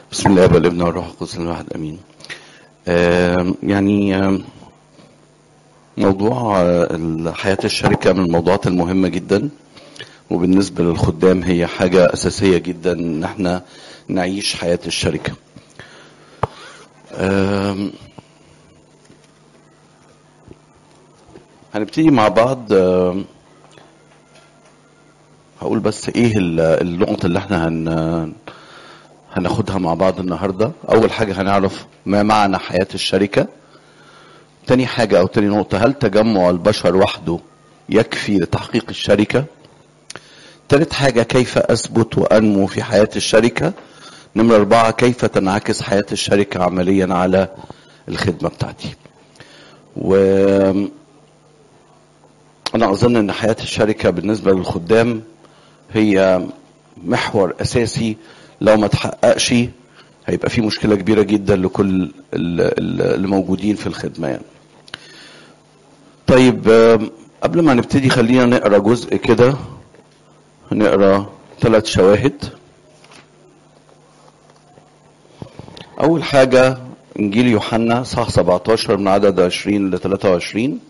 بسم الله والابن والروح القدس الواحد امين آم، يعني آم، موضوع آه، حياة الشركة من الموضوعات المهمة جدا وبالنسبة للخدام هي حاجة أساسية جدا إن احنا نعيش حياة الشركة آم، هنبتدي مع بعض آم، هقول بس ايه ال- النقط اللي احنا هن هناخدها مع بعض النهارده اول حاجه هنعرف ما معنى حياه الشركه تاني حاجه او تاني نقطه هل تجمع البشر وحده يكفي لتحقيق الشركه تالت حاجه كيف اثبت وانمو في حياه الشركه نمرة أربعة كيف تنعكس حياة الشركة عمليا على الخدمة بتاعتي و أنا أظن أن حياة الشركة بالنسبة للخدام هي محور أساسي لو ما تحققش هيبقى في مشكلة كبيرة جدا لكل ال- ال- اللي موجودين في الخدمة يعني. طيب آم، قبل ما نبتدي خلينا نقرا جزء كده هنقرا ثلاث شواهد أول حاجة إنجيل يوحنا صح 17 من عدد 20 ل 23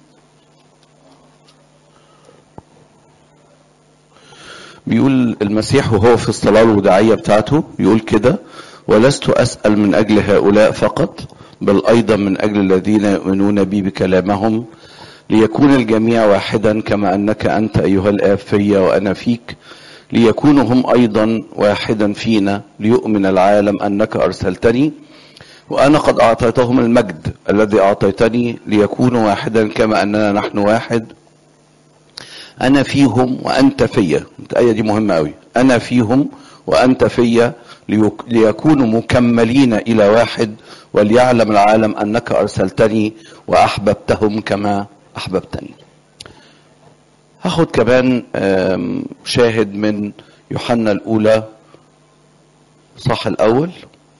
بيقول المسيح وهو في الصلاة الوداعية بتاعته يقول كده ولست أسأل من أجل هؤلاء فقط بل أيضا من أجل الذين يؤمنون بي بكلامهم ليكون الجميع واحدا كما أنك أنت أيها الآب فيا وأنا فيك ليكونوا هم أيضا واحدا فينا ليؤمن العالم أنك أرسلتني وأنا قد أعطيتهم المجد الذي أعطيتني ليكونوا واحدا كما أننا نحن واحد أنا فيهم وأنت فيا الآية دي مهمة أوي أنا فيهم وأنت فيا ليك- ليكونوا مكملين إلى واحد وليعلم العالم أنك أرسلتني وأحببتهم كما أحببتني هاخد كمان آم، شاهد من يوحنا الأولى صح الأول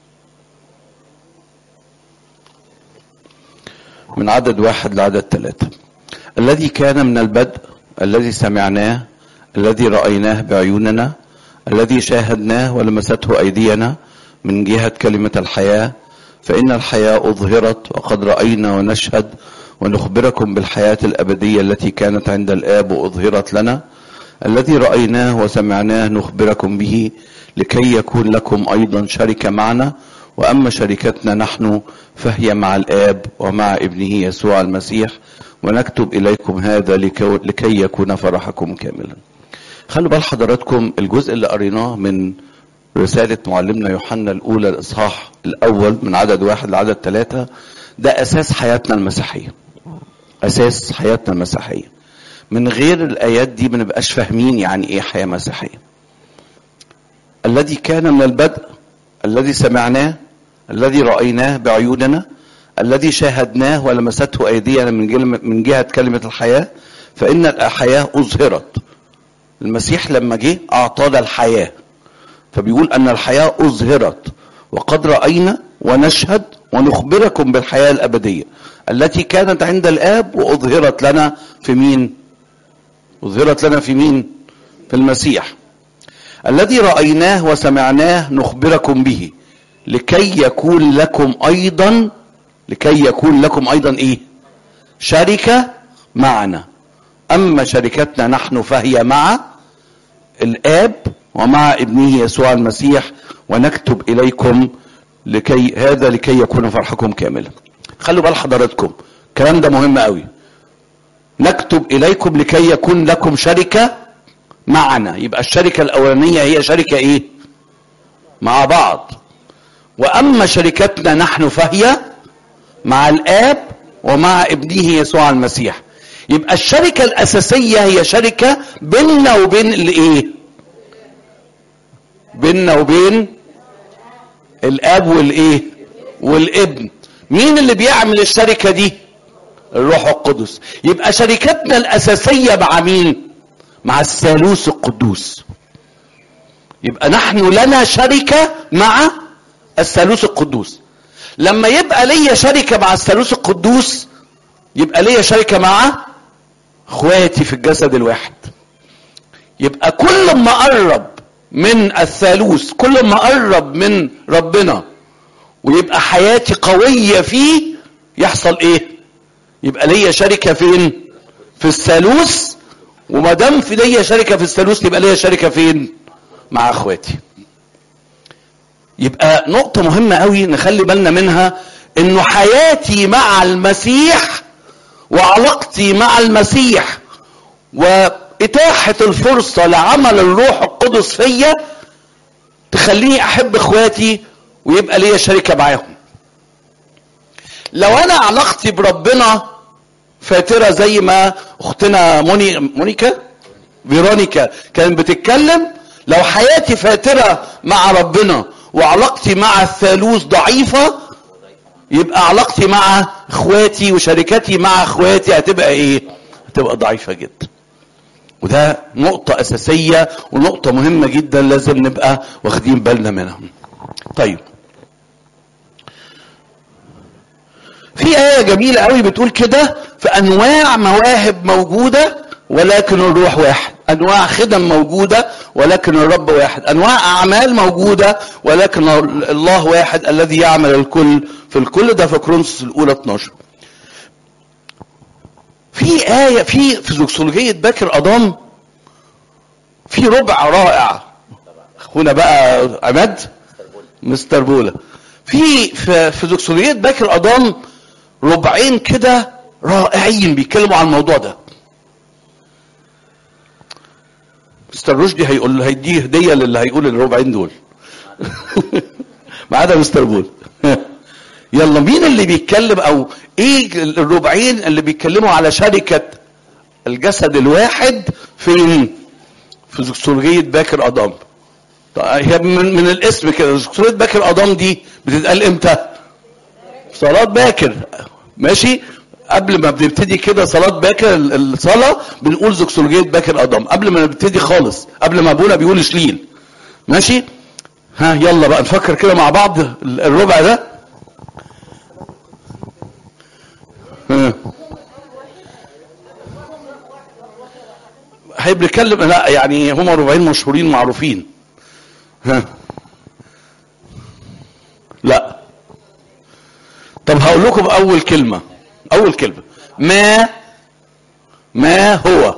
من عدد واحد لعدد ثلاثة الذي كان من البدء الذي سمعناه الذي رأيناه بعيوننا الذي شاهدناه ولمسته أيدينا من جهة كلمة الحياة فإن الحياة أظهرت وقد رأينا ونشهد ونخبركم بالحياة الأبدية التي كانت عند الآب وأظهرت لنا الذي رأيناه وسمعناه نخبركم به لكي يكون لكم أيضا شركة معنا وأما شركتنا نحن فهي مع الآب ومع ابنه يسوع المسيح ونكتب إليكم هذا لكو- لكي يكون فرحكم كاملا خلوا بال حضراتكم الجزء اللي قريناه من رسالة معلمنا يوحنا الأولى الإصحاح الأول من عدد واحد لعدد ثلاثة ده أساس حياتنا المسيحية أساس حياتنا المسيحية من غير الآيات دي ما نبقاش فاهمين يعني إيه حياة مسيحية الذي كان من البدء الذي سمعناه الذي رأيناه بعيوننا الذي شاهدناه ولمسته أيدينا من جل- من جهة كلمة الحياة فإن الحياة أظهرت المسيح لما جه أعطانا الحياة فبيقول أن الحياة أظهرت وقد رأينا ونشهد ونخبركم بالحياة الأبدية التي كانت عند الآب وأظهرت لنا في مين؟ أظهرت لنا في مين؟ في المسيح الذي رأيناه وسمعناه نخبركم به لكي يكون لكم أيضا لكي يكون لكم أيضا إيه؟ شركة معنا أما شركتنا نحن فهي مع الآب ومع ابنه يسوع المسيح ونكتب إليكم لكي هذا لكي يكون فرحكم كاملا خلوا بال حضراتكم الكلام ده مهم قوي نكتب إليكم لكي يكون لكم شركة معنا يبقى الشركة الأولانية هي شركة إيه مع بعض وأما شركتنا نحن فهي مع الآب ومع ابنه يسوع المسيح يبقى الشركة الأساسية هي شركة بيننا وبين الإيه بيننا وبين الاب والايه والابن مين اللي بيعمل الشركه دي الروح القدس يبقى شركتنا الاساسيه مع مين مع الثالوث القدوس يبقى نحن لنا شركه مع الثالوث القدوس لما يبقى ليا شركه مع الثالوث القدوس يبقى ليا شركه مع اخواتي في الجسد الواحد يبقى كل ما اقرب من الثالوث كل ما اقرب من ربنا ويبقى حياتي قويه فيه يحصل ايه يبقى ليا شركه فين في الثالوث وما دام في ليا شركه في الثالوث يبقى ليا شركه فين مع اخواتي يبقى نقطة مهمة قوي نخلي بالنا منها انه حياتي مع المسيح وعلاقتي مع المسيح واتاحة الفرصة لعمل الروح القدس فيا تخليني احب اخواتي ويبقى ليا شركة معاهم لو انا علاقتي بربنا فاترة زي ما اختنا موني مونيكا فيرونيكا كانت بتتكلم لو حياتي فاترة مع ربنا وعلاقتي مع الثالوث ضعيفة يبقى علاقتي مع اخواتي وشركتي مع اخواتي هتبقى ايه هتبقى ضعيفة جدا وده نقطة أساسية ونقطة مهمة جدا لازم نبقى واخدين بالنا منها طيب في آية جميلة قوي بتقول كده في أنواع مواهب موجودة ولكن الروح واحد أنواع خدم موجودة ولكن الرب واحد أنواع أعمال موجودة ولكن الله واحد الذي يعمل الكل في الكل ده في كورنثوس الأولى 12 في آية في في زوكسولوجية باكر أضام في ربع رائع هنا بقى عماد مستر بولا في في, في زوكسولوجية باكر أضام ربعين كده رائعين بيتكلموا عن الموضوع ده مستر رشدي هيقول هيديه هديه للي هيقول الربعين دول ما عدا مستر بول يلا مين اللي بيتكلم او ايه الربعين اللي بيتكلموا على شركه الجسد الواحد فين في زكسولوجيه باكر ادام هي من, من الاسم كده زكسولوجيه باكر ادام دي بتتقال امتى صلاه باكر ماشي قبل ما بنبتدي كده صلاة باكر الصلاة بنقول زكسولوجية باكر أضم قبل ما نبتدي خالص قبل ما أبونا بيقول شليل ماشي ها يلا بقى نفكر كده مع بعض الربع ده ها هيبقى بنتكلم لا يعني هم ربعين مشهورين معروفين ها لا طب هقول لكم اول كلمه اول كلمه ما ما هو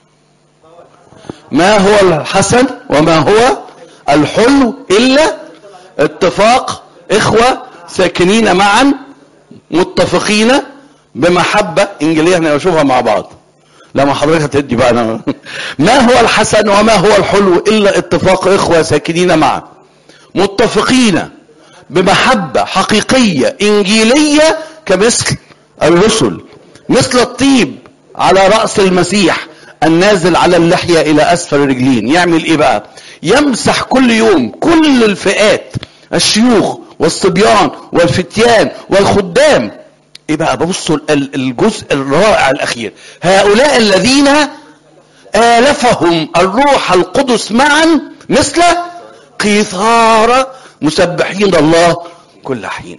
ما هو الحسن وما هو الحلو الا اتفاق اخوه ساكنين معا متفقين بمحبه انجيليه احنا نشوفها مع بعض لما حضرتك هتدي بقى انا ما هو الحسن وما هو الحلو الا اتفاق اخوه ساكنين معا متفقين بمحبه حقيقيه انجيليه كمثل الرسل مثل الطيب على رأس المسيح النازل على اللحية إلى أسفل الرجلين يعمل إيه بقى يمسح كل يوم كل الفئات الشيوخ والصبيان والفتيان والخدام إيه بقى ببصوا الجزء الرائع الأخير هؤلاء الذين آلفهم الروح القدس معا مثل قيثارة مسبحين الله كل حين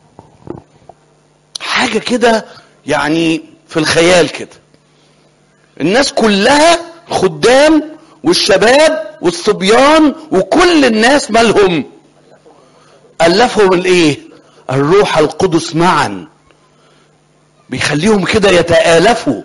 حاجة كده يعني في الخيال كده الناس كلها خدام والشباب والصبيان وكل الناس مالهم ألفهم الايه الروح القدس معا بيخليهم كده يتآلفوا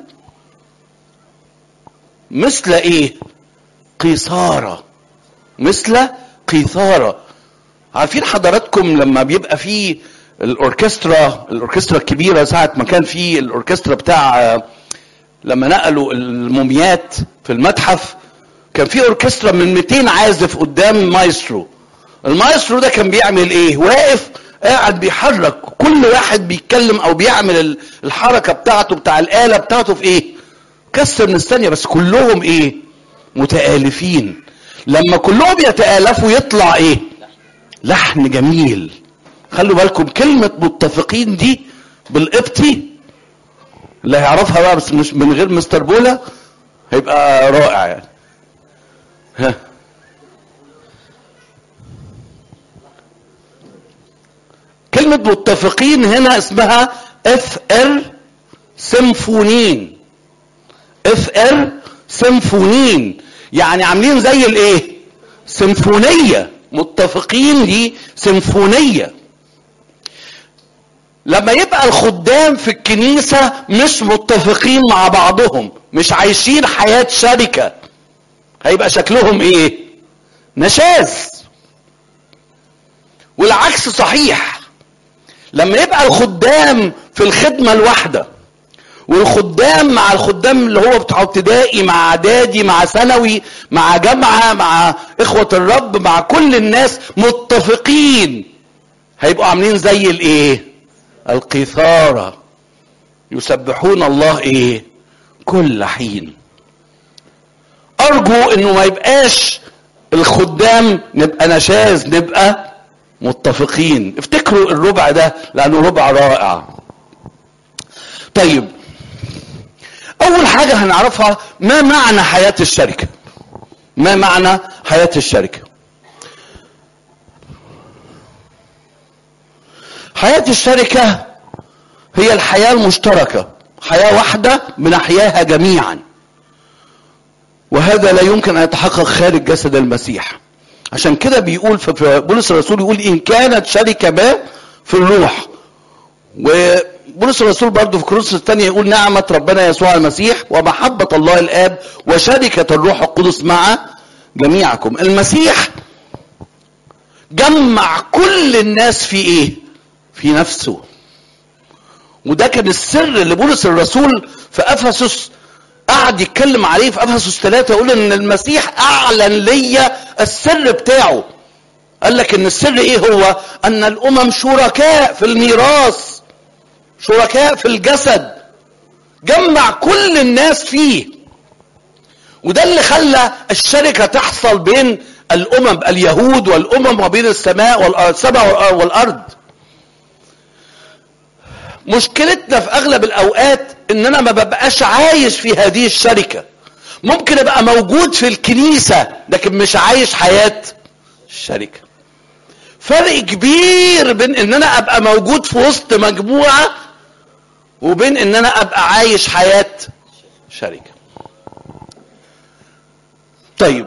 مثل ايه قيصارة مثل قيثارة عارفين حضراتكم لما بيبقى فيه الاوركسترا الاوركسترا الكبيره ساعه ما كان في الاوركسترا بتاع لما نقلوا الموميات في المتحف كان في اوركسترا من 200 عازف قدام مايسترو المايسترو ده كان بيعمل ايه واقف قاعد بيحرك كل واحد بيتكلم او بيعمل الحركه بتاعته بتاع الاله بتاعته في ايه كسر من الثانيه بس كلهم ايه متآلفين لما كلهم يتآلفوا يطلع ايه لحن جميل خلوا بالكم كلمة متفقين دي بالقبطي اللي هيعرفها بقى بس مش من غير مستر بولا هيبقى رائع يعني ها كلمة متفقين هنا اسمها اف ار سيمفونين اف ار سيمفونين يعني عاملين زي الايه سيمفونيه متفقين دي سيمفونيه لما يبقى الخدام في الكنيسة مش متفقين مع بعضهم مش عايشين حياة شركة هيبقى شكلهم ايه نشاز والعكس صحيح لما يبقى الخدام في الخدمة الواحدة والخدام مع الخدام اللي هو بتاع ابتدائي مع اعدادي مع ثانوي مع جامعة مع اخوة الرب مع كل الناس متفقين هيبقوا عاملين زي الايه القيثارة يسبحون الله ايه كل حين ارجو انه ما يبقاش الخدام نبقى نشاز نبقى متفقين افتكروا الربع ده لانه ربع رائع طيب اول حاجة هنعرفها ما معنى حياة الشركة ما معنى حياة الشركة حياة الشركة هي الحياة المشتركة حياة واحدة بنحياها جميعا وهذا لا يمكن أن يتحقق خارج جسد المسيح عشان كده بيقول في بولس الرسول يقول إن كانت شركة ما في الروح وبولس الرسول برضه في كورنثوس الثانية يقول نعمة ربنا يسوع المسيح ومحبة الله الآب وشركة الروح القدس مع جميعكم المسيح جمع كل الناس في ايه في نفسه وده كان السر اللي بولس الرسول في افسس قعد يتكلم عليه في افسس ثلاثة يقول ان المسيح اعلن ليا السر بتاعه قال لك ان السر ايه هو ان الامم شركاء في الميراث شركاء في الجسد جمع كل الناس فيه وده اللي خلى الشركة تحصل بين الامم اليهود والامم وبين السماء والسماء والارض مشكلتنا في اغلب الاوقات ان انا ما ببقاش عايش في هذه الشركة ممكن ابقى موجود في الكنيسة لكن مش عايش حياة الشركة فرق كبير بين ان انا ابقى موجود في وسط مجموعة وبين ان انا ابقى عايش حياة شركة طيب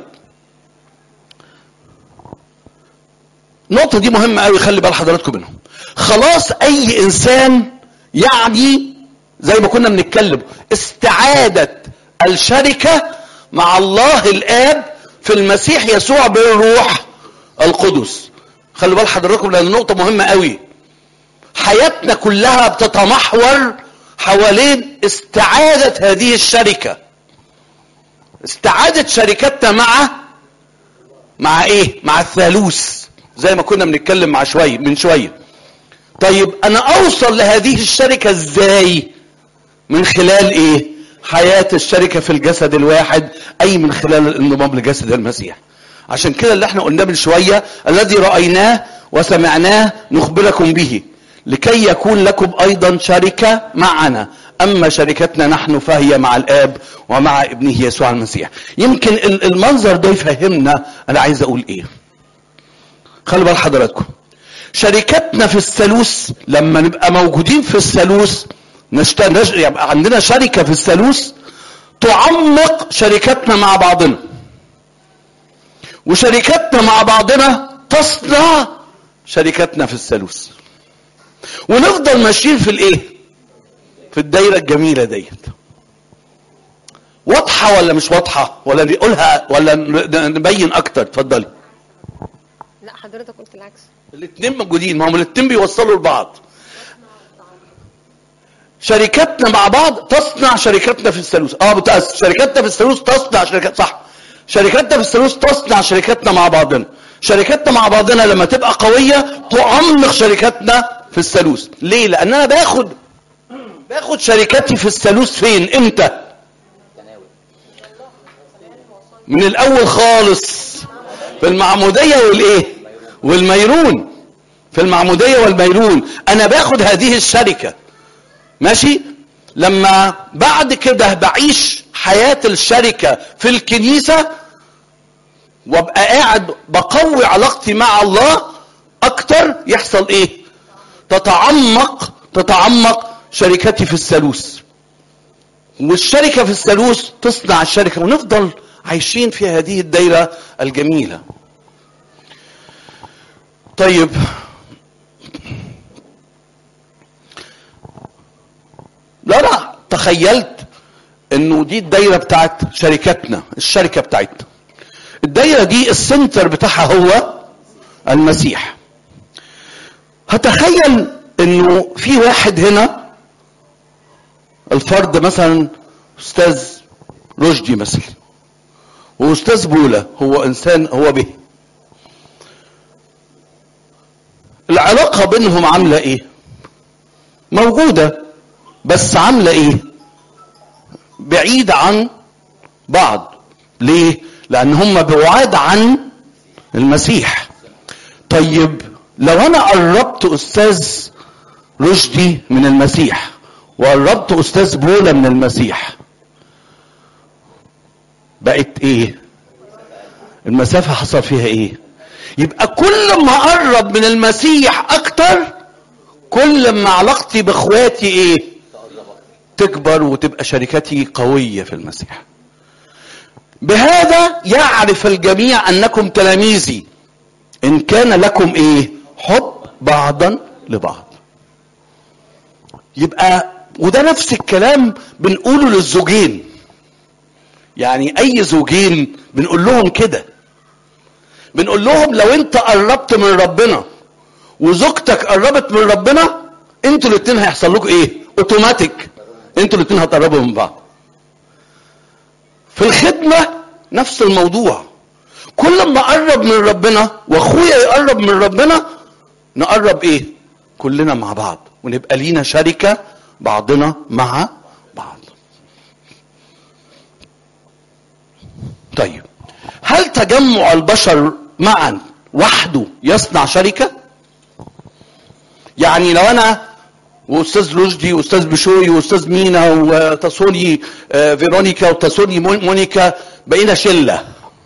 النقطة دي مهمة قوي خلي بال حضراتكم منهم خلاص اي انسان يعني زي ما كنا بنتكلم استعادة الشركة مع الله الاب في المسيح يسوع بالروح القدس خلي بال حضراتكم لان النقطة مهمة قوي حياتنا كلها بتتمحور حوالين استعادة هذه الشركة استعادة شركتنا مع مع ايه مع الثالوث زي ما كنا بنتكلم مع شوية من شوية طيب انا اوصل لهذه الشركة ازاي من خلال ايه حياة الشركة في الجسد الواحد اي من خلال الانضمام لجسد المسيح عشان كده اللي احنا قلناه من شوية الذي رأيناه وسمعناه نخبركم به لكي يكون لكم ايضا شركة معنا اما شركتنا نحن فهي مع الاب ومع ابنه يسوع المسيح يمكن المنظر ده يفهمنا انا عايز اقول ايه خلي بال حضراتكم شركتنا في الثالوث لما نبقى موجودين في الثالوث نشت... نش... يبقى عندنا شركة في الثالوث تعمق شركتنا مع بعضنا وشركتنا مع بعضنا تصنع شركتنا في الثالوث ونفضل ماشيين في الايه في الدايرة الجميلة ديت واضحة ولا مش واضحة ولا نقولها ولا نبين اكتر اتفضلي لا حضرتك قلت العكس الاثنين موجودين ما هم الاثنين بيوصلوا لبعض شركتنا مع بعض تصنع شركتنا في الثالوث اه متأسف شركتنا في الثالوث تصنع شركات صح شركتنا في الثالوث تصنع شركتنا مع بعضنا شركتنا مع بعضنا لما تبقى قوية تعمق شركتنا في الثالوث ليه لان انا باخد باخد شركتي في الثالوث فين امتى من الاول خالص في المعمودية والايه والميرون في المعمودية والميرون انا باخد هذه الشركة ماشي لما بعد كده بعيش حياة الشركة في الكنيسة وابقى قاعد بقوي علاقتي مع الله اكتر يحصل ايه تتعمق تتعمق شركتي في الثالوث والشركة في الثالوث تصنع الشركة ونفضل عايشين في هذه الدايرة الجميلة طيب لا لا تخيلت انه دي الدايره بتاعت شركتنا الشركه بتاعتنا الدايره دي السنتر بتاعها هو المسيح هتخيل انه في واحد هنا الفرد مثلا استاذ رشدي مثلا واستاذ بولا هو انسان هو به العلاقه بينهم عامله ايه موجوده بس عامله ايه بعيد عن بعض ليه لان هم بعاد عن المسيح طيب لو انا قربت استاذ رشدي من المسيح وقربت استاذ بولا من المسيح بقت ايه المسافه حصل فيها ايه يبقى كل ما اقرب من المسيح اكتر كل ما علاقتي باخواتي ايه تكبر وتبقى شركتي قويه في المسيح بهذا يعرف الجميع انكم تلاميذي ان كان لكم ايه حب بعضا لبعض يبقى وده نفس الكلام بنقوله للزوجين يعني اي زوجين بنقول لهم كده بنقول لهم لو انت قربت من ربنا وزوجتك قربت من ربنا انتوا الاثنين هيحصل لكم ايه اوتوماتيك انتوا الاثنين هتقربوا من بعض في الخدمه نفس الموضوع كل ما اقرب من ربنا واخويا يقرب من ربنا نقرب ايه كلنا مع بعض ونبقى لينا شركه بعضنا مع بعض طيب هل تجمع البشر معا وحده يصنع شركه يعني لو انا واستاذ رشدي واستاذ بشوي واستاذ مينا وتصوني آه، فيرونيكا وتصوني مون- مونيكا بقينا شله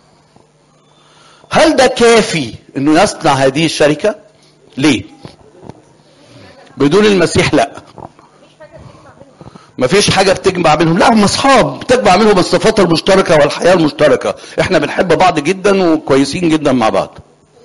هل ده كافي انه يصنع هذه الشركه ليه بدون المسيح لا مفيش حاجة بتجمع بينهم لا هم اصحاب بتجمع بينهم الصفات المشتركة والحياة المشتركة احنا بنحب بعض جدا وكويسين جدا مع بعض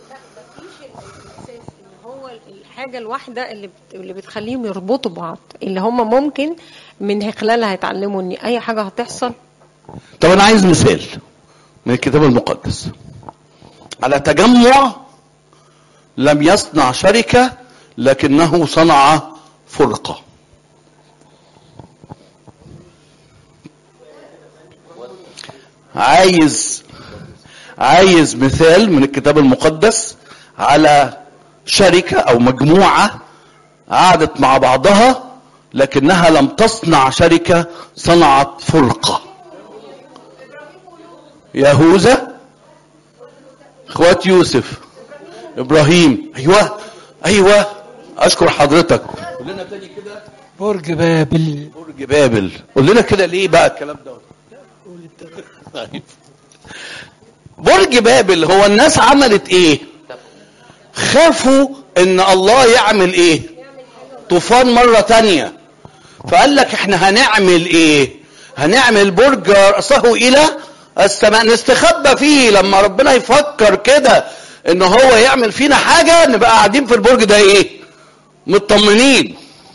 هو الحاجة الواحدة اللي بت... اللي بتخليهم يربطوا بعض اللي هم ممكن من خلالها يتعلموا ان اي حاجة هتحصل طب انا عايز مثال من الكتاب المقدس على تجمع لم يصنع شركة لكنه صنع فرقة عايز عايز مثال من الكتاب المقدس على شركة او مجموعة قعدت مع بعضها لكنها لم تصنع شركة صنعت فرقة يهوذا اخوات يوسف ابراهيم ايوه ايوه اشكر حضرتك قول لنا تاني كده برج بابل برج بابل قول لنا كده ليه بقى الكلام ده طيب. برج بابل هو الناس عملت ايه خافوا ان الله يعمل ايه طوفان مرة تانية فقال لك احنا هنعمل ايه هنعمل برج رأسه الى السماء نستخبى فيه لما ربنا يفكر كده ان هو يعمل فينا حاجة نبقى قاعدين في البرج ده ايه مطمنين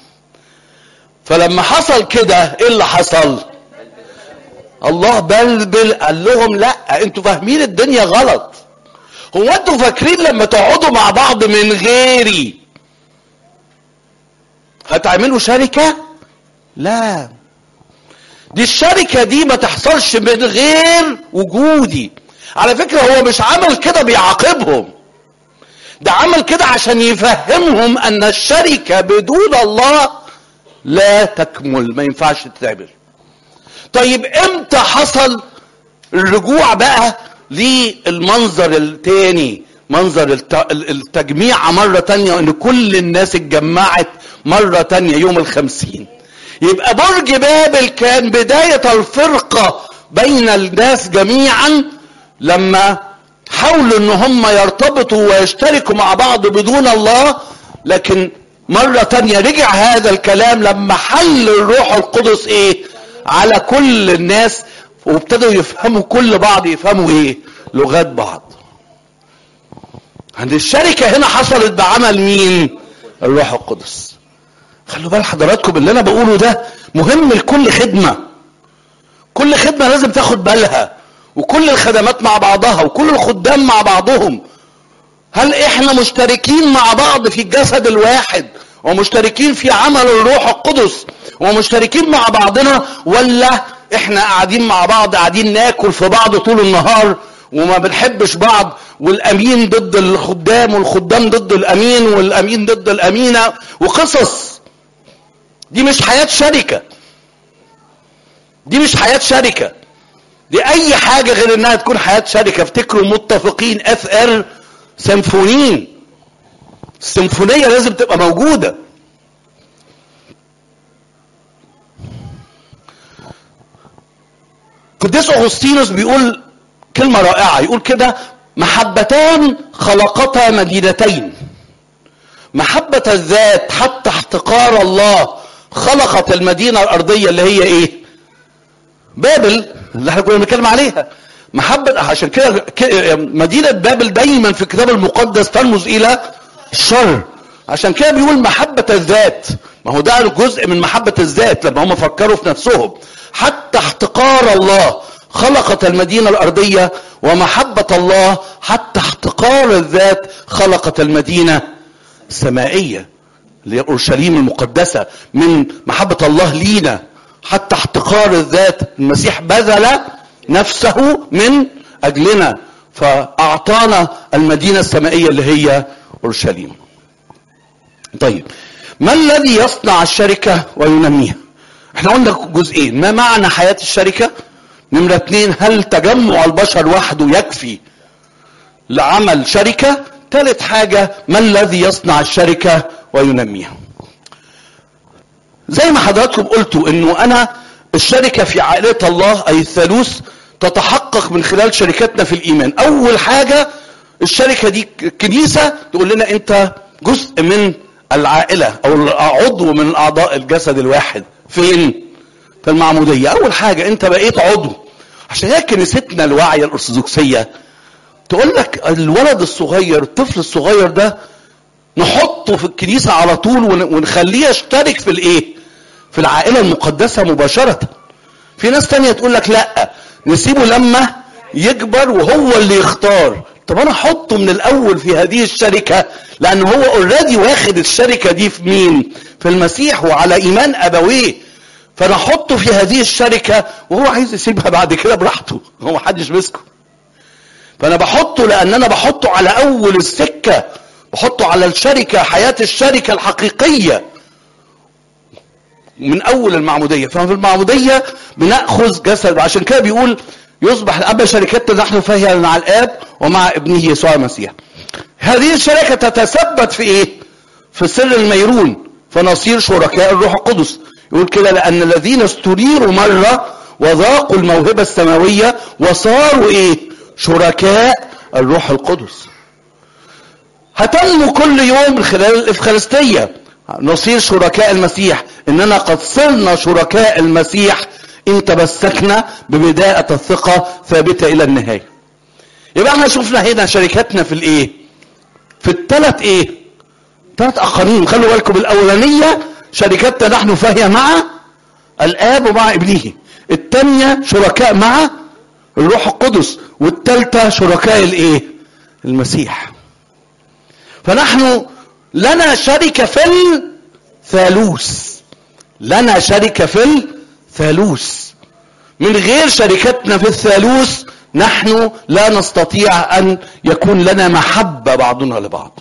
فلما حصل كده ايه اللي حصل الله بلبل قال لهم لا انتوا فاهمين الدنيا غلط هو انتوا فاكرين لما تقعدوا مع بعض من غيري هتعملوا شركة لا دي الشركة دي ما تحصلش من غير وجودي على فكرة هو مش عمل كده بيعاقبهم ده عمل كده عشان يفهمهم ان الشركة بدون الله لا تكمل ما ينفعش تتعمل طيب امتى حصل الرجوع بقى للمنظر التاني منظر الت- التجميع مرة تانية ان كل الناس اتجمعت مرة تانية يوم الخمسين يبقى برج بابل كان بداية الفرقة بين الناس جميعا لما حاولوا ان هم يرتبطوا ويشتركوا مع بعض بدون الله لكن مرة تانية رجع هذا الكلام لما حل الروح القدس ايه على كل الناس وابتدوا يفهموا كل بعض يفهموا ايه لغات بعض عند الشركة هنا حصلت بعمل مين الروح القدس خلوا بال حضراتكم اللي انا بقوله ده مهم لكل خدمة كل خدمة لازم تاخد بالها وكل الخدمات مع بعضها وكل الخدام مع بعضهم هل احنا مشتركين مع بعض في الجسد الواحد ومشتركين في عمل الروح القدس ومشتركين مع بعضنا ولا احنا قاعدين مع بعض قاعدين ناكل في بعض طول النهار وما بنحبش بعض والامين ضد الخدام والخدام ضد الامين والامين ضد الامينه وقصص دي مش حياه شركه دي مش حياه شركه دي اي حاجه غير انها تكون حياه شركه افتكروا متفقين اف ار سيمفونيين السيمفونيه لازم تبقى موجوده قديس اغسطينوس بيقول كلمه رائعه يقول كده محبتان خلقتا مدينتين محبة الذات حتى احتقار الله خلقت المدينة الأرضية اللي هي إيه؟ بابل اللي احنا كنا بنتكلم عليها محبة عشان كده ك- مدينة بابل دايما في الكتاب المقدس ترمز إلى الشر عشان كده بيقول محبة الذات ما هو ده جزء من محبة الذات لما هم فكروا في نفسهم حتى احتقار الله خلقت المدينة الأرضية ومحبة الله حتى احتقار الذات خلقت المدينة السمائية اللي هي أورشليم المقدسة من محبة الله لينا حتى احتقار الذات المسيح بذل نفسه من أجلنا فأعطانا المدينة السمائية اللي هي أورشليم طيب ما الذي يصنع الشركة وينميها احنا قلنا جزئين ما معنى حياة الشركة نمرة اتنين هل تجمع البشر وحده يكفي لعمل شركة ثالث حاجة ما الذي يصنع الشركة وينميها زي ما حضراتكم قلتوا انه انا الشركة في عائلة الله اي الثالوث تتحقق من خلال شركتنا في الايمان اول حاجة الشركة دي كنيسة تقول لنا انت جزء من العائلة او عضو من اعضاء الجسد الواحد فين في المعمودية اول حاجة انت بقيت عضو عشان هي كنيستنا الواعية الارثوذكسية تقول لك الولد الصغير الطفل الصغير ده نحطه في الكنيسة على طول ون- ونخليه يشترك في الايه في العائلة المقدسة مباشرة في ناس تانية تقول لك لا نسيبه لما يكبر وهو اللي يختار طب انا احطه من الاول في هذه الشركة لان هو اوريدي واخد الشركة دي في مين في المسيح وعلى ايمان ابويه فانا احطه في هذه الشركة وهو عايز يسيبها بعد كده براحته هو محدش مسكه فانا بحطه لان انا بحطه على اول السكة بحطه على الشركة حياة الشركة الحقيقية من اول المعمودية ففي المعمودية بنأخذ جسد عشان كده بيقول يصبح الاب شركتنا نحن فهي مع الاب ومع ابنه يسوع المسيح هذه الشركة تتثبت في ايه في سر الميرون فنصير شركاء الروح القدس يقول كده لان الذين استنيروا مرة وذاقوا الموهبة السماوية وصاروا ايه شركاء الروح القدس هتنمو كل يوم من خلال الإفخارستية نصير شركاء المسيح إننا قد صرنا شركاء المسيح إن تمسكنا ببداية الثقة ثابتة إلى النهاية يبقى احنا شفنا هنا شركتنا في الايه في الثلاث ايه ثلاث اقانيم خلوا بالكم الاولانيه شركتنا نحن فهي مع الاب ومع ابنه الثانيه شركاء مع الروح القدس والثالثه شركاء الايه المسيح فنحن لنا شركة في الثالوث لنا شركة في الثالوث من غير شركتنا في الثالوث نحن لا نستطيع أن يكون لنا محبة بعضنا لبعض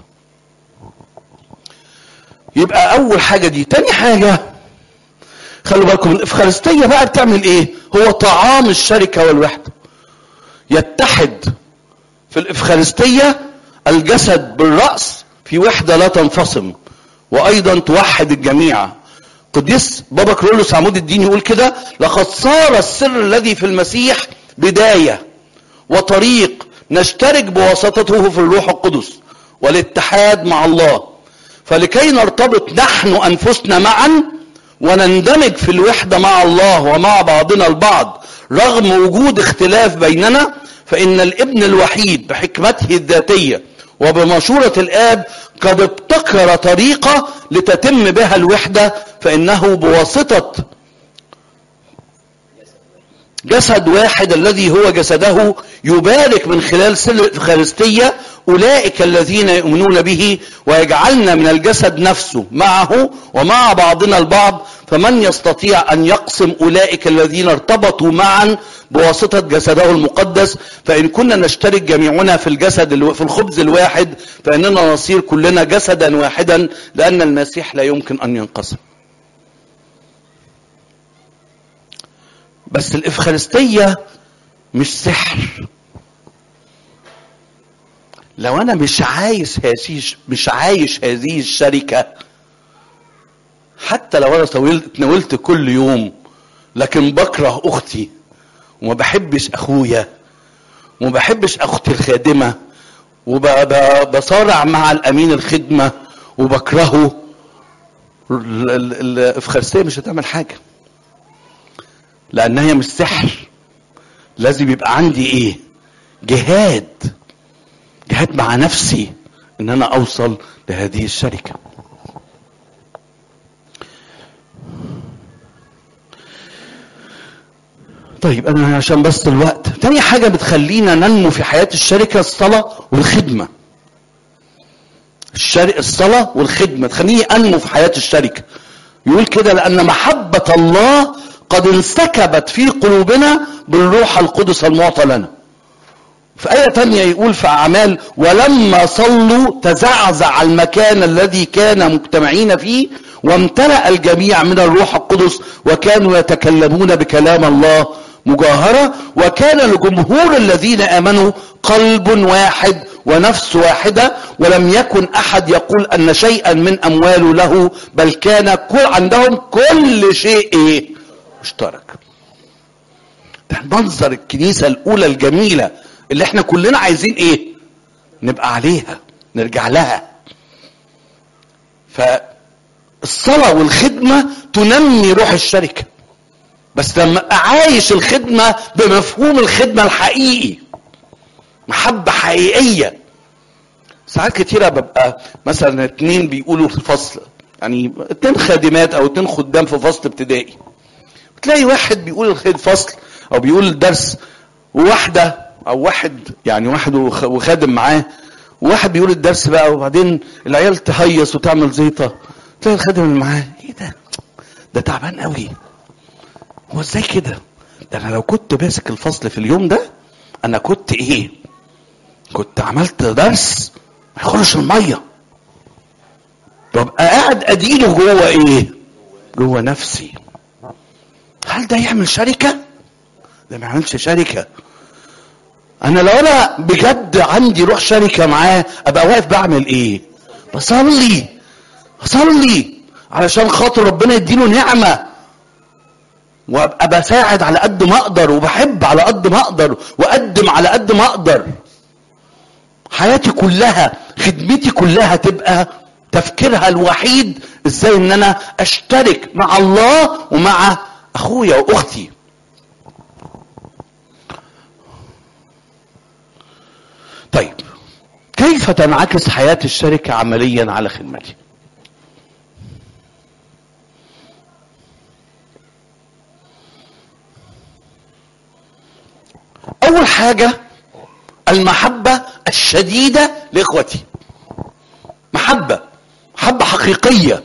يبقى أول حاجة دي تاني حاجة خلوا بالكم الإفخارستية بقى بتعمل إيه هو طعام الشركة والوحدة يتحد في الإفخارستية الجسد بالرأس في وحدة لا تنفصم وأيضا توحد الجميع قديس بابا كرولوس عمود الدين يقول كده لقد صار السر الذي في المسيح بداية وطريق نشترك بواسطته في الروح القدس والاتحاد مع الله فلكي نرتبط نحن أنفسنا معا ونندمج في الوحدة مع الله ومع بعضنا البعض رغم وجود اختلاف بيننا فإن الابن الوحيد بحكمته الذاتية وبمشورة الآب قد ابتكر طريقة لتتم بها الوحدة فإنه بواسطة جسد واحد الذي هو جسده يبارك من خلال سر الإفخارستية أولئك الذين يؤمنون به ويجعلنا من الجسد نفسه معه ومع بعضنا البعض فمن يستطيع أن يقسم أولئك الذين ارتبطوا معا بواسطة جسده المقدس فإن كنا نشترك جميعنا في الجسد الو... في الخبز الواحد فإننا نصير كلنا جسدا واحدا لأن المسيح لا يمكن أن ينقسم بس الإفخارستية مش سحر لو أنا مش عايز هذه مش عايش هذه الشركة حتى لو أنا طولت تناولت كل يوم لكن بكره أختي وما بحبش أخويا وما بحبش أختي الخادمة وبصارع مع الأمين الخدمة وبكرهه الإفخارستية مش هتعمل حاجة لان هي مش سحر لازم يبقى عندي ايه جهاد جهاد مع نفسي ان انا اوصل لهذه الشركه طيب انا عشان بس الوقت تاني حاجه بتخلينا ننمو في حياه الشركه الصلاه والخدمه الشر... الصلاه والخدمه تخليني انمو في حياه الشركه يقول كده لان محبه الله قد انسكبت في قلوبنا بالروح القدس المعطى لنا في آية تانية يقول في أعمال ولما صلوا تزعزع المكان الذي كان مجتمعين فيه وامتلأ الجميع من الروح القدس وكانوا يتكلمون بكلام الله مجاهرة وكان الجمهور الذين آمنوا قلب واحد ونفس واحدة ولم يكن أحد يقول أن شيئا من أمواله له بل كان كل عندهم كل شيء إيه مشترك ده منظر الكنيسة الأولى الجميلة اللي احنا كلنا عايزين ايه نبقى عليها نرجع لها فالصلاة والخدمة تنمي روح الشركة بس لما ابقى عايش الخدمة بمفهوم الخدمة الحقيقي محبة حقيقية ساعات كتيرة ببقى مثلا اتنين بيقولوا في الفصل يعني اتنين خادمات او اتنين خدام في فصل ابتدائي تلاقي واحد بيقول الفصل او بيقول الدرس وواحده او واحد يعني واحد وخادم معاه وواحد بيقول الدرس بقى وبعدين العيال تهيص وتعمل زيطه تلاقي الخادم اللي معاه ايه ده ده تعبان قوي هو ازاي كده ده انا لو كنت ماسك الفصل في اليوم ده انا كنت ايه كنت عملت درس ما يخرش الميه ببقى قاعد اديله جوه ايه جوه نفسي هل ده يعمل شركه ده ما يعملش شركه انا لو انا بجد عندي روح شركه معاه ابقى واقف بعمل ايه بصلي بصلي علشان خاطر ربنا يديله نعمه وابقى بساعد على قد ما اقدر وبحب على قد ما اقدر واقدم على قد ما اقدر حياتي كلها خدمتي كلها تبقى تفكيرها الوحيد ازاي ان انا اشترك مع الله ومع اخويا واختي طيب كيف تنعكس حياة الشركة عمليا على خدمتي اول حاجة المحبة الشديدة لاخوتي محبة محبة حقيقية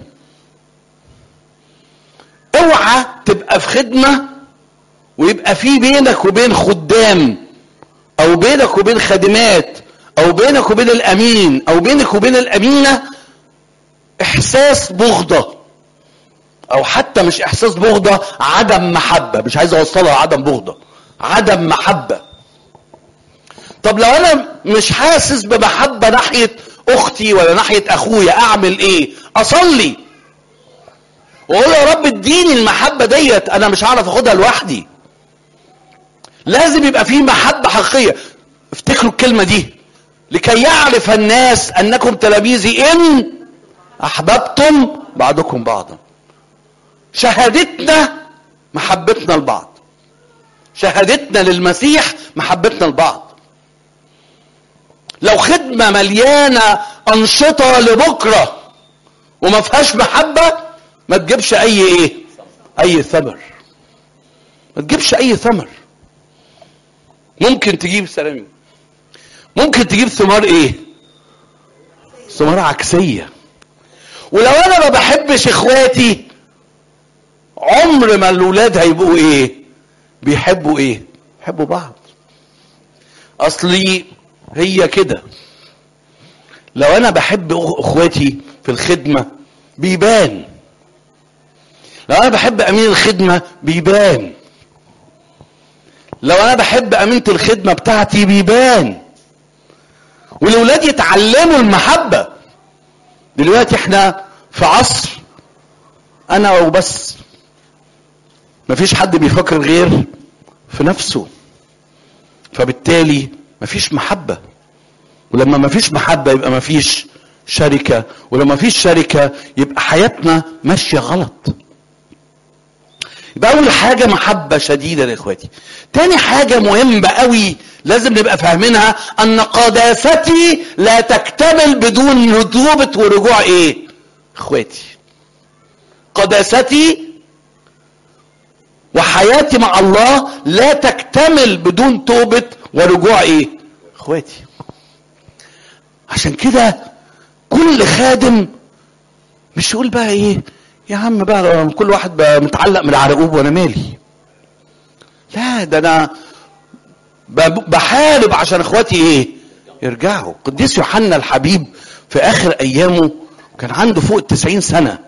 اوعى تبقى في خدمة ويبقى في بينك وبين خدام او بينك وبين خادمات او بينك وبين الامين او بينك وبين الامينة احساس بغضة او حتى مش احساس بغضة عدم محبة مش عايز اوصلها عدم بغضة عدم محبة طب لو انا مش حاسس بمحبة ناحية اختي ولا ناحية اخويا اعمل ايه اصلي واقول يا رب اديني المحبة ديت انا مش هعرف اخدها لوحدي لازم يبقى في محبة حقيقية افتكروا الكلمة دي لكي يعرف الناس انكم تلاميذي ان احببتم بعضكم بعضا شهادتنا محبتنا لبعض شهادتنا للمسيح محبتنا لبعض لو خدمة خدمة مليانة أنشطة لبكرة وما فيهاش محبة ما تجيبش أي إيه؟ أي ثمر ما تجيبش أي ثمر ممكن تجيب سلامي ممكن تجيب ثمار إيه؟ ثمار عكسية ولو أنا ما بحبش إخواتي عمر ما الولاد هيبقوا إيه؟ بيحبوا إيه؟ بيحبوا بعض اصلي هي كده لو انا بحب أخ- اخواتي في الخدمه بيبان لو انا بحب امين الخدمه بيبان لو انا بحب امينه الخدمه بتاعتي بيبان والاولاد يتعلموا المحبه دلوقتي احنا في عصر انا وبس مفيش حد بيفكر غير في نفسه فبالتالي مفيش محبة ولما مفيش محبة يبقى مفيش شركة ولما مفيش شركة يبقى حياتنا ماشية غلط يبقى أول حاجة محبة شديدة يا إخواتي تاني حاجة مهمة قوي لازم نبقى فاهمينها أن قداستي لا تكتمل بدون رطوبة ورجوع إيه إخواتي قداستي وحياتي مع الله لا تكتمل بدون توبة ورجوع ايه اخواتي عشان كده كل خادم مش يقول بقى ايه يا عم بقى كل واحد بقى متعلق من العرقوب وانا مالي لا ده انا ب- بحارب عشان اخواتي ايه يرجعوا قديس يوحنا الحبيب في اخر ايامه كان عنده فوق التسعين سنة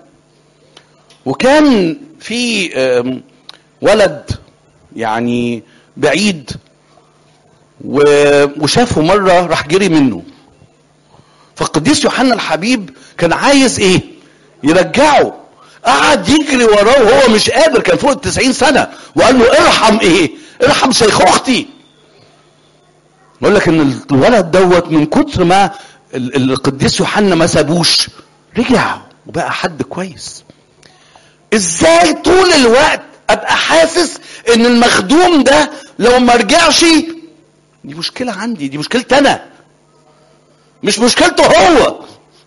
وكان في آم، ولد يعني بعيد و- وشافه مرة راح جري منه فالقديس يوحنا الحبيب كان عايز ايه يرجعه قعد يجري وراه وهو مش قادر كان فوق التسعين سنة وقال له ارحم ايه ارحم شيخ اختي بقول لك ان الولد دوت من كتر ما ال- ال- القديس يوحنا ما سابوش رجع وبقى حد كويس ازاي طول الوقت ابقى حاسس ان المخدوم ده لو ما رجعش دي مشكلة عندي دي مشكلتي انا مش مشكلته هو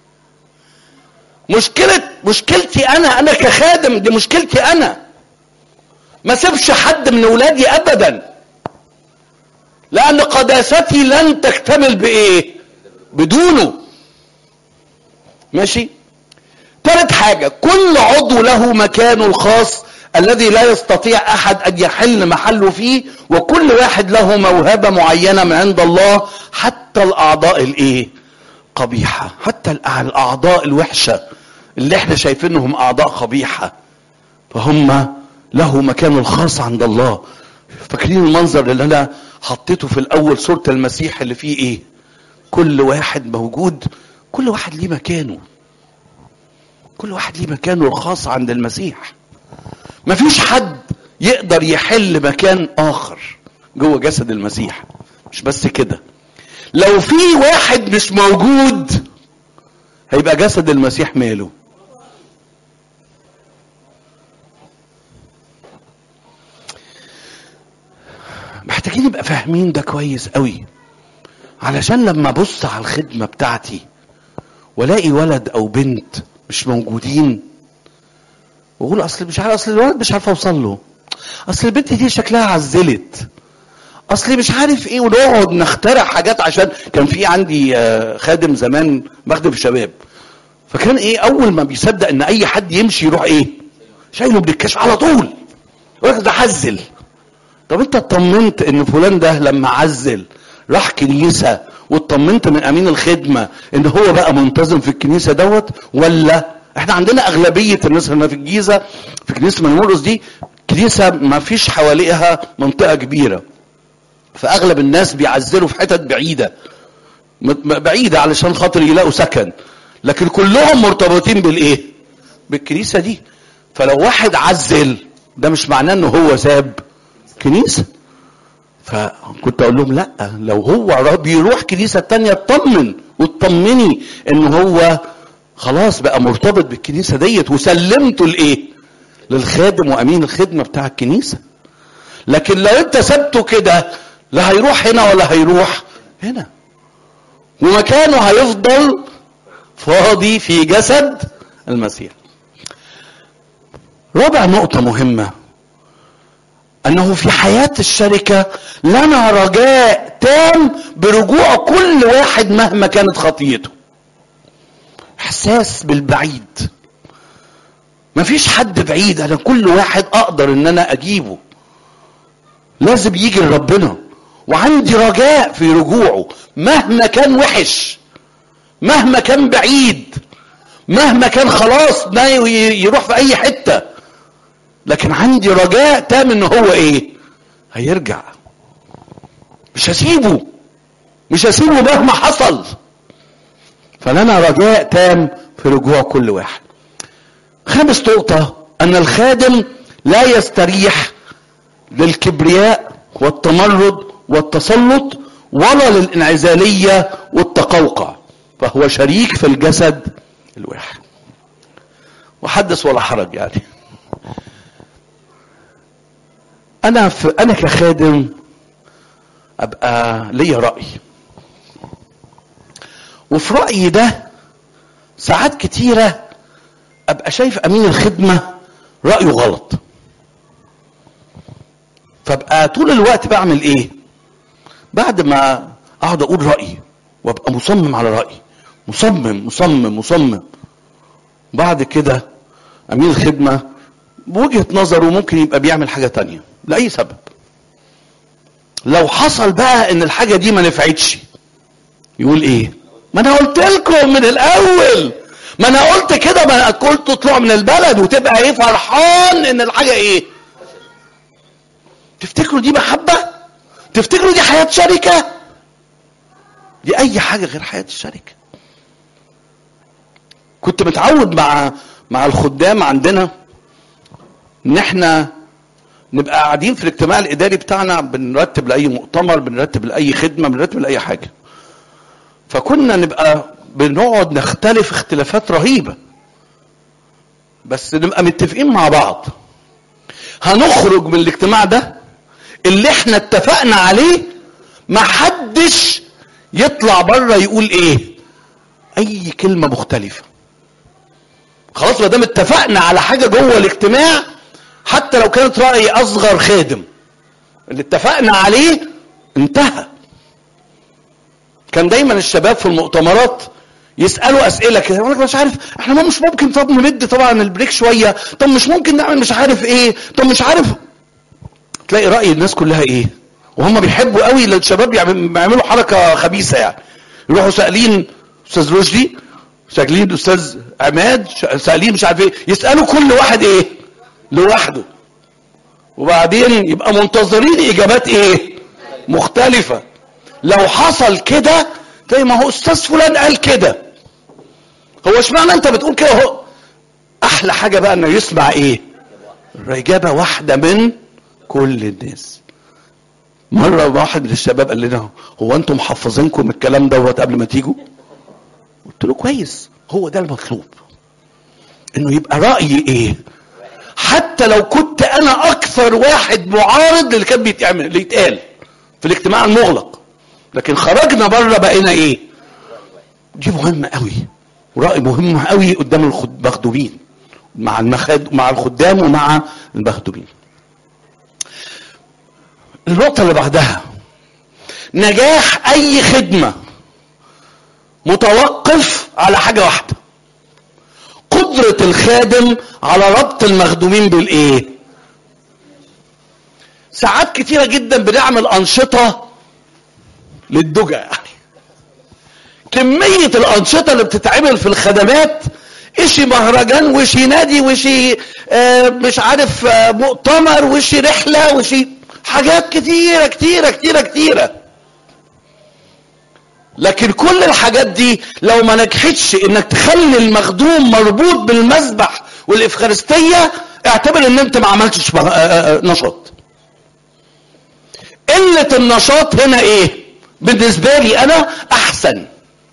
مشكلة مشكلتي انا انا كخادم دي مشكلتي انا ما سيبش حد من اولادي ابدا لان قداستي لن تكتمل بايه بدونه ماشي ثالث حاجة كل عضو له مكانه الخاص الذي لا يستطيع احد ان يحل محله فيه وكل واحد له موهبة معينة من عند الله حتى الاعضاء الايه قبيحة حتى الأع- الاعضاء الوحشة اللي احنا شايفينهم اعضاء قبيحة فهم له مكان الخاص عند الله فاكرين المنظر اللي انا حطيته في الاول صورة المسيح اللي فيه ايه كل واحد موجود كل واحد ليه مكانه كل واحد ليه مكانه الخاص عند المسيح مفيش حد يقدر يحل مكان اخر جوه جسد المسيح مش بس كده لو في واحد مش موجود هيبقى جسد المسيح ماله محتاجين نبقى فاهمين ده كويس قوي علشان لما ابص على الخدمه بتاعتي والاقي ولد او بنت مش موجودين واقول اصل مش عارف اصل الولد مش عارف اوصل له اصل البنت دي شكلها عزلت اصل مش عارف ايه ونقعد نخترع حاجات عشان كان في عندي آه، خادم زمان بخدم شباب فكان ايه اول ما بيصدق ان اي حد يمشي يروح ايه شايله بالكشف على طول يقول لك ده عزل طب انت اطمنت ان فلان ده لما عزل راح كنيسه واطمنت من امين الخدمه ان هو بقى منتظم في الكنيسه دوت ولا احنا عندنا اغلبيه الناس اللي في الجيزه في كنيسه منورس دي كنيسه ما فيش حواليها منطقه كبيره فاغلب الناس بيعزلوا في حتت بعيده م- م- بعيده علشان خاطر يلاقوا سكن لكن كلهم مرتبطين بالايه بالكنيسه دي فلو واحد عزل ده مش معناه انه هو ساب كنيسه فكنت اقول لهم لا لو هو را- بيروح كنيسه تانية اطمن وتطمني ان هو خلاص بقى مرتبط بالكنيسه ديت وسلمته لايه للخادم وامين الخدمه بتاع الكنيسه لكن لو انت سبته كده لا هيروح هنا ولا هيروح هنا ومكانه هيفضل فاضي في جسد المسيح رابع نقطة مهمة أنه في حياة الشركة لنا رجاء تام برجوع كل واحد مهما كانت خطيته إحساس بالبعيد مفيش حد بعيد أنا كل واحد أقدر إن أنا أجيبه لازم يجي لربنا وعندي رجاء في رجوعه مهما كان وحش مهما كان بعيد مهما كان خلاص ناوي يروح في اي حته لكن عندي رجاء تام ان هو ايه هيرجع مش هسيبه مش هسيبه مهما حصل فلنا رجاء تام في رجوع كل واحد خامس نقطة أن الخادم لا يستريح للكبرياء والتمرد والتسلط ولا للانعزالية والتقوقع فهو شريك في الجسد الواحد وحدث ولا حرج يعني انا في انا كخادم ابقى ليا راي وفي رايي ده ساعات كتيره ابقى شايف امين الخدمه رايه غلط فابقى طول الوقت بعمل ايه بعد ما اقعد اقول رايي وابقى مصمم على رايي مصمم مصمم مصمم بعد كده امين الخدمه بوجهه نظره ممكن يبقى بيعمل حاجه تانية لاي سبب لو حصل بقى ان الحاجه دي ما نفعتش يقول ايه ما انا قلت لكم من الاول ما انا قلت كده ما انا قلت تطلعوا من البلد وتبقى ايه فرحان ان الحاجه ايه تفتكروا دي محبه تفتكروا دي حياه شركه دي اي حاجه غير حياه الشركه كنت متعود مع مع الخدام عندنا ان احنا نبقى قاعدين في الاجتماع الاداري بتاعنا بنرتب لاي مؤتمر بنرتب لاي خدمه بنرتب لاي حاجه فكنا نبقى بنقعد نختلف اختلافات رهيبه بس نبقى متفقين مع بعض هنخرج من الاجتماع ده اللي احنا اتفقنا عليه ما حدش يطلع بره يقول ايه اي كلمه مختلفه خلاص ما دام اتفقنا على حاجه جوه الاجتماع حتى لو كانت راي اصغر خادم اللي اتفقنا عليه انتهى كان دايما الشباب في المؤتمرات يسالوا اسئله كده يقول لك مش عارف احنا ما مش ممكن طب نمد طبعا البريك شويه طب مش ممكن نعمل مش عارف ايه طب مش عارف تلاقي راي الناس كلها ايه وهم بيحبوا قوي لو الشباب بيعملوا حركه خبيثه يعني يروحوا سائلين استاذ رشدي سائلين استاذ عماد سائلين مش عارف ايه يسالوا كل واحد ايه لوحده وبعدين يبقى منتظرين اجابات ايه مختلفه لو حصل كده تلاقي ما هو استاذ فلان قال كده هو اشمعنى انت بتقول كده هو احلى حاجه بقى انه يسمع ايه اجابه واحده من كل الناس مره واحد من الشباب قال لنا هو انتم محفظينكم الكلام دوت قبل ما تيجوا قلت له كويس هو ده المطلوب انه يبقى رايي ايه حتى لو كنت انا اكثر واحد معارض للي كان بيتعمل اللي يتقال في الاجتماع المغلق لكن خرجنا بره بقينا ايه دي مهمه قوي ورأي مهم قوي قدام المخدومين مع المخد... مع الخدام ومع المخدومين النقطة اللي بعدها نجاح أي خدمة متوقف على حاجة واحدة قدرة الخادم على ربط المخدومين بالإيه؟ ساعات كتيرة جدا بنعمل أنشطة للدجى يعني كمية الأنشطة اللي بتتعمل في الخدمات إشي مهرجان وشي نادي وشي آه مش عارف آه مؤتمر وشي رحلة وشي حاجات كتيرة كتيرة كتيرة كتيرة لكن كل الحاجات دي لو ما نجحتش انك تخلي المخدوم مربوط بالمذبح والافخارستيه اعتبر ان انت ما عملتش نشاط قله النشاط هنا ايه بالنسبه لي انا احسن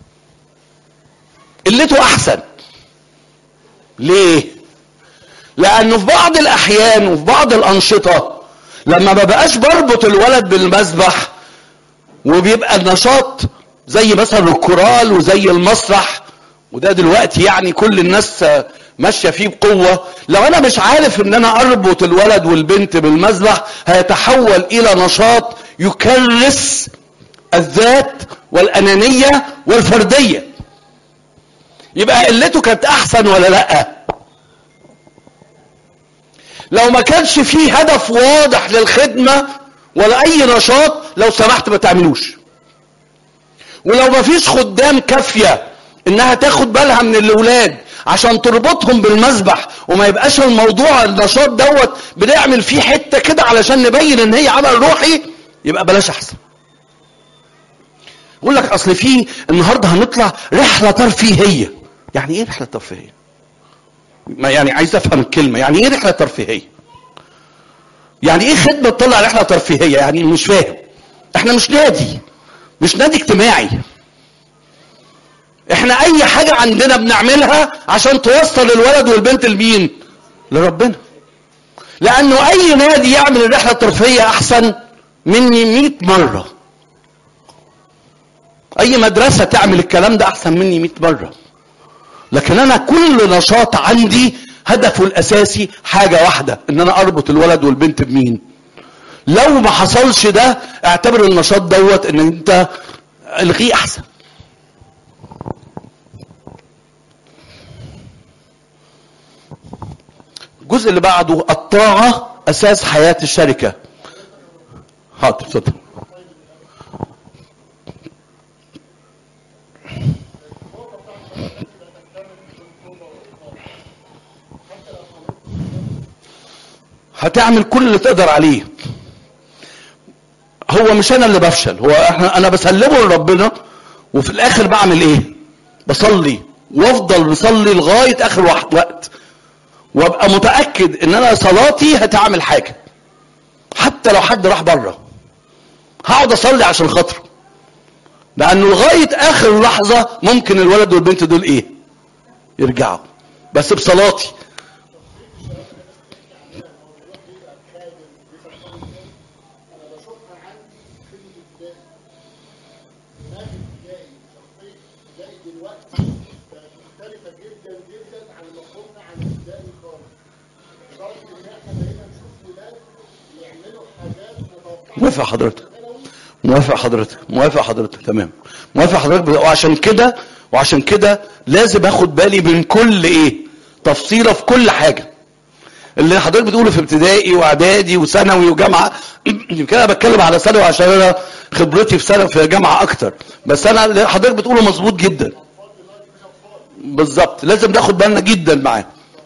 قلته احسن ليه لانه في بعض الاحيان وفي بعض الانشطه لما ما بقاش بربط الولد بالمذبح وبيبقى النشاط زي مثلا الكورال وزي المسرح وده دلوقتي يعني كل الناس ماشيه فيه بقوه لو انا مش عارف ان انا اربط الولد والبنت بالمسبح هيتحول الى نشاط يكرس الذات والانانيه والفرديه يبقى قلته كانت احسن ولا لا لو ما كانش فيه هدف واضح للخدمه ولا اي نشاط لو سمحت ما تعملوش ولو ما فيش خدام كافيه انها تاخد بالها من الاولاد عشان تربطهم بالمسبح وما يبقاش الموضوع النشاط دوت بنعمل فيه حته كده علشان نبين ان هي عمل روحي يبقى بلاش احسن يقول لك اصل في النهارده هنطلع رحله ترفيهيه يعني ايه رحله ترفيهيه ما يعني عايز افهم الكلمه يعني ايه رحله ترفيهيه يعني ايه خدمه تطلع رحله ترفيهيه يعني مش فاهم احنا مش نادي مش نادي اجتماعي احنا اي حاجة عندنا بنعملها عشان توصل الولد والبنت لمين لربنا لانه اي نادي يعمل الرحلة الترفيهية احسن مني مئة مرة اي مدرسة تعمل الكلام ده احسن مني مئة مرة لكن انا كل نشاط عندي هدفه الاساسي حاجة واحدة ان انا اربط الولد والبنت بمين لو ما حصلش ده اعتبر النشاط دوت ان انت الغيه احسن الجزء اللي بعده الطاعة أساس حياة الشركة حاضر اتفضل هتعمل كل اللي تقدر عليه هو مش انا اللي بفشل هو احنا انا بسلمه لربنا وفي الاخر بعمل ايه بصلي وافضل مصلي لغايه اخر وقت وابقى متاكد ان انا صلاتي هتعمل حاجه حتى لو حد راح بره هقعد اصلي عشان خاطره لانه لغايه اخر لحظه ممكن الولد والبنت دول ايه يرجعوا بس بصلاتي موافق حضرتك موافق حضرتك موافق حضرتك تمام موافق حضرتك وعشان كده وعشان كده لازم اخد بالي من كل ايه تفصيله في كل حاجه اللي حضرتك بتقوله في ابتدائي واعدادي وثانوي وجامعه يمكن انا بتكلم على ثانوي عشان انا خبرتي في ثانوي في جامعه اكتر بس انا اللي حضرتك بتقوله مظبوط جدا بالظبط لازم ناخد بالنا جدا معاه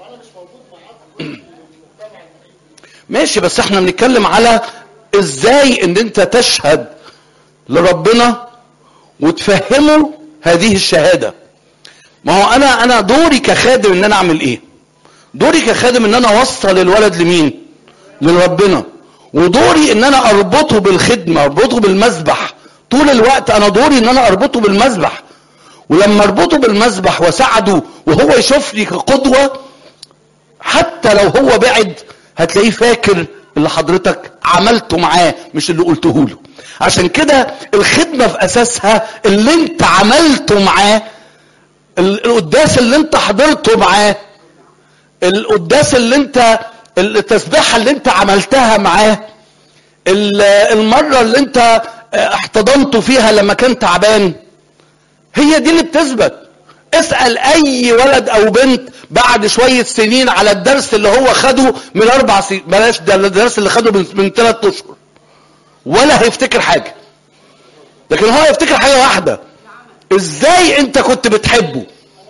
ماشي بس احنا بنتكلم على ازاي ان انت تشهد لربنا وتفهمه هذه الشهاده ما هو انا انا دوري كخادم ان انا اعمل ايه دوري كخادم ان انا اوصل الولد لمين لربنا ودوري ان انا اربطه بالخدمه اربطه بالمذبح طول الوقت انا دوري ان انا اربطه بالمذبح ولما اربطه بالمذبح واساعده وهو يشوفني كقدوه حتى لو هو بعد هتلاقيه فاكر اللي حضرتك عملته معاه مش اللي قلته له عشان كده الخدمة في أساسها اللي انت عملته معاه القداس اللي انت حضرته معاه القداس اللي انت التسبيحة اللي انت عملتها معاه المرة اللي انت احتضنته فيها لما كان تعبان هي دي اللي بتثبت اسأل اي ولد او بنت بعد شوية سنين على الدرس اللي هو خده من اربع سنين بلاش ده الدرس اللي خده من, من ثلاث اشهر ولا هيفتكر حاجة لكن هو هيفتكر حاجة واحدة ازاي انت كنت بتحبه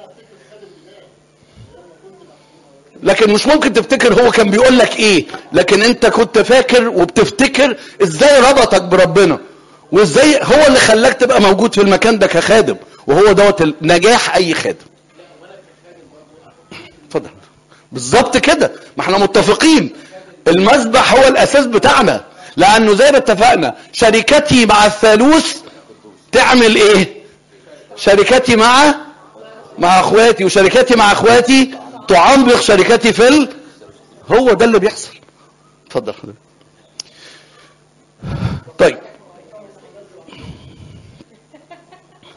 لكن مش ممكن تفتكر هو كان بيقول لك ايه لكن انت كنت فاكر وبتفتكر ازاي ربطك بربنا وازاي هو اللي خلاك تبقى موجود في المكان ده كخادم وهو دوت نجاح اي خادم اتفضل بالظبط كده ما احنا متفقين المذبح هو الاساس بتاعنا لانه زي ما اتفقنا شركتي مع الثالوث تعمل ايه شركتي مع مع اخواتي وشركتي مع اخواتي تعمق شركتي في ال... هو ده اللي بيحصل اتفضل طيب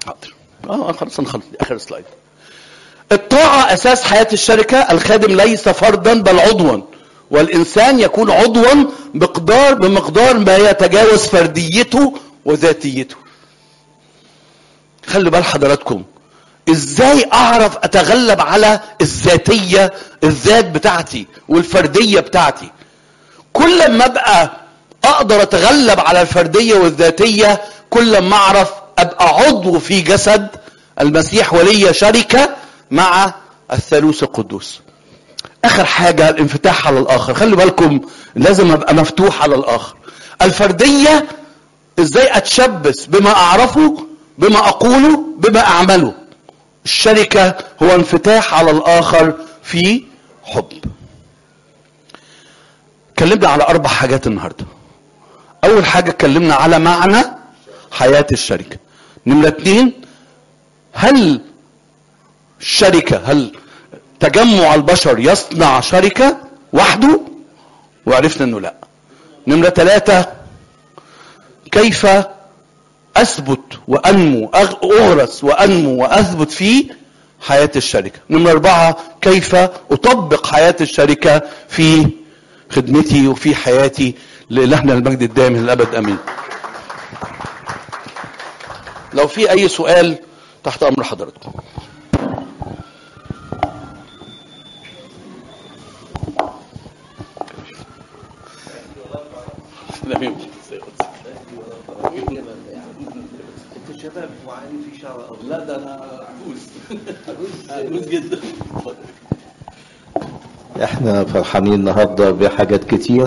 اه خلاص نخلص اخر سلايد الطاعة أساس حياة الشركة الخادم ليس فردا بل عضوا والإنسان يكون عضوا بمقدار بمقدار ما يتجاوز فرديته وذاتيته خلي بال حضراتكم ازاي اعرف اتغلب على الذاتية الذات بتاعتي والفردية بتاعتي كل ما ابقى اقدر اتغلب على الفردية والذاتية كل ما اعرف ابقى عضو في جسد المسيح ولي شركة مع الثالوث القدوس اخر حاجة الانفتاح على الاخر خلي بالكم لازم ابقى مفتوح على الاخر الفردية ازاي اتشبث بما اعرفه بما اقوله بما اعمله الشركة هو انفتاح على الاخر في حب اتكلمنا على اربع حاجات النهاردة اول حاجة اتكلمنا على معنى حياة الشركة نمرة اتنين هل الشركة هل تجمع البشر يصنع شركة وحده وعرفنا انه لا نمرة ثلاثة كيف اثبت وانمو أغ- اغرس وانمو واثبت في حياة الشركة نمرة اربعة كيف اطبق حياة الشركة في خدمتي وفي حياتي لإلهنا المجد الدائم للأبد أمين لو في أي سؤال تحت أمر حضراتكم لا ده انا عجوز عجوز جدا احنا فرحانين النهارده بحاجات كتير